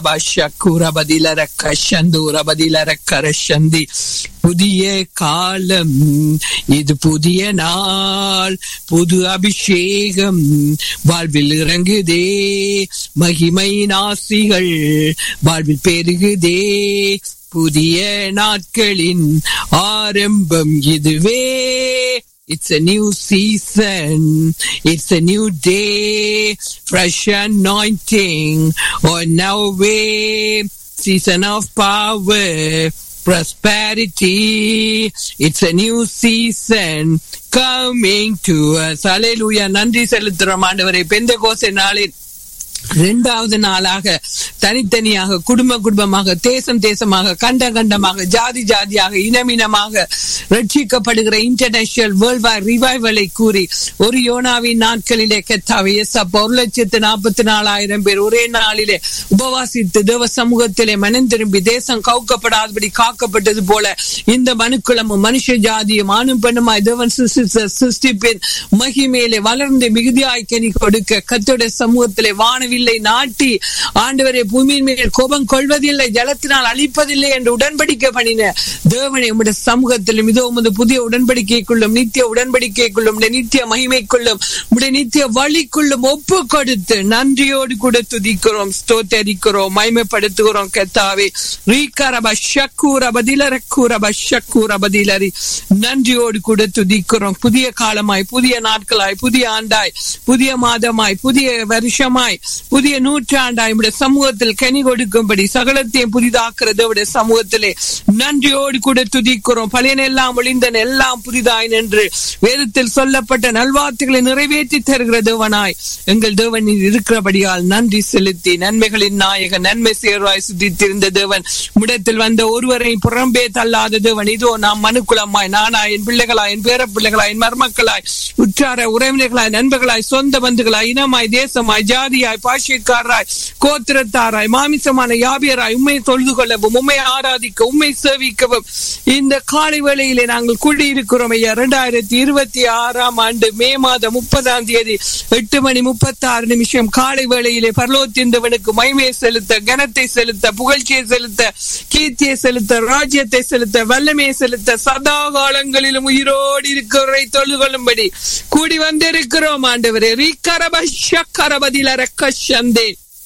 கஷந்தி புதிய காலம் இது புதிய நாள் புது அபிஷேகம் வாழ்வில் இறங்குதே மகிமை நாசிகள் வாழ்வில் பெருகுதே புதிய நாட்களின் ஆரம்பம் இதுவே It's a new season. It's a new day. Fresh anointing on our way. Season of power. Prosperity. It's a new season coming to us. Hallelujah. நன்றி செலுத்துறோம் ஆண்டவரை பெந்த கோசை நாளில் இரண்டாவது நாளாக தனித்தனியாக குடும்ப குடும்பமாக தேசம் தேசமாக கண்ட கண்டமாக ஜாதி ஜாதியாக இனமினமாக ரட்சிக்கப்படுகிற இன்டர்நேஷனல் வேர்ல்ட் வார் ரிவைவலை கூறி ஒரு யோனாவின் நாட்களிலே கெத்தாவை எஸ் அப்ப ஒரு லட்சத்து நாற்பத்தி நாலாயிரம் பேர் ஒரே நாளிலே உபவாசித்து தேவ சமூகத்திலே மனம் திரும்பி தேசம் கவுக்கப்படாதபடி காக்கப்பட்டது போல இந்த மனுக்குளமும் மனுஷ ஜாதியும் ஆணும் பெண்ணுமாய் தேவன் சிருஷ்டிப்பின் மகிமேலே வளர்ந்து மிகுதியாய் கனி கொடுக்க கத்தோட சமூகத்திலே வானவில்லை நாட்டி ஆண்டவரை பூமியின் மேல் கோபம் கொள்வதில்லை ஜலத்தினால் அழிப்பதில்லை என்று உடன்படிக்கை பண்ணின தேவனை உடைய சமூகத்திலும் இதோ உமது புதிய உடன்படிக்கைக்குள்ளும் நித்திய உடன்படிக்கைக்குள்ளும் நித்திய மகிமைக்குள்ளும் உடைய நித்திய வழிக்குள்ளும் ஒப்பு கொடுத்து நன்றியோடு கூட துதிக்கிறோம் ஸ்தோத்தரிக்கிறோம் மகிமைப்படுத்துகிறோம் கெத்தாவே ரீகரப ஷக்கூர பதிலரக்கூரப ஷக்கூர பதிலரி நன்றியோடு கூட துதிக்கிறோம் புதிய காலமாய் புதிய நாட்களாய் புதிய ஆண்டாய் புதிய மாதமாய் புதிய வருஷமாய் புதிய நூற்றாண்டாய் உடைய சமூகத்தில் கனி கொடுக்கும்படி சகலத்தையும் புதிதாக்குறது உடைய சமூகத்திலே நன்றியோடு கூட துதிக்கிறோம் பழையன எல்லாம் ஒளிந்தன எல்லாம் புதிதாய் நின்று வேதத்தில் சொல்லப்பட்ட நல்வார்த்தைகளை நிறைவேற்றி தருகிற தேவனாய் எங்கள் தேவன் இருக்கிறபடியால் நன்றி செலுத்தி நன்மைகளின் நாயகன் நன்மை சேர்வாய் சுத்தித்திருந்த தேவன் முடத்தில் வந்த ஒருவரை புறம்பே தள்ளாத தேவன் இதோ நாம் மனுக்குலமாய் நானா என் பிள்ளைகளாய் என் பேர பிள்ளைகளாய் என் மர்மக்களாய் உற்றார உறவினர்களாய் நண்பர்களாய் சொந்த பந்துகளாய் இனமாய் தேசமாய் ஜாதியாய் பாஷியக்காரராய் கோத்திரத்தாராய் மாமிசமான யாபியராய் உண்மை தொழுது கொள்ளவும் உண்மை ஆராதிக்க உண்மை சேவிக்கவும் இந்த காலை வேளையிலே நாங்கள் கூடியிருக்கிறோம் ஐயா இரண்டாயிரத்தி இருபத்தி ஆறாம் ஆண்டு மே மாதம் முப்பதாம் தேதி எட்டு மணி முப்பத்தி ஆறு நிமிஷம் காலை வேளையிலே பரலோத்திந்தவனுக்கு மைமையை செலுத்த கனத்தை செலுத்த புகழ்ச்சியை செலுத்த கீர்த்தியை செலுத்த ராஜ்யத்தை செலுத்த வல்லமையை செலுத்த சதா காலங்களிலும் உயிரோடு இருக்கிறவரை தொழுது கொள்ளும்படி கூடி வந்திருக்கிறோம் ஆண்டவரே ரீக்கரப ஷக்கரபதில ரக்கஷந்தே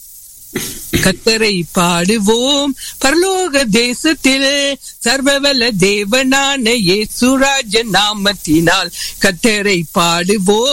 கத்தரை பாடுவோம் பரலோக தேசத்தில் சர்வவல்ல தேவனான இயேசுராஜ நாமத்தினால் கத்தரை பாடுவோம்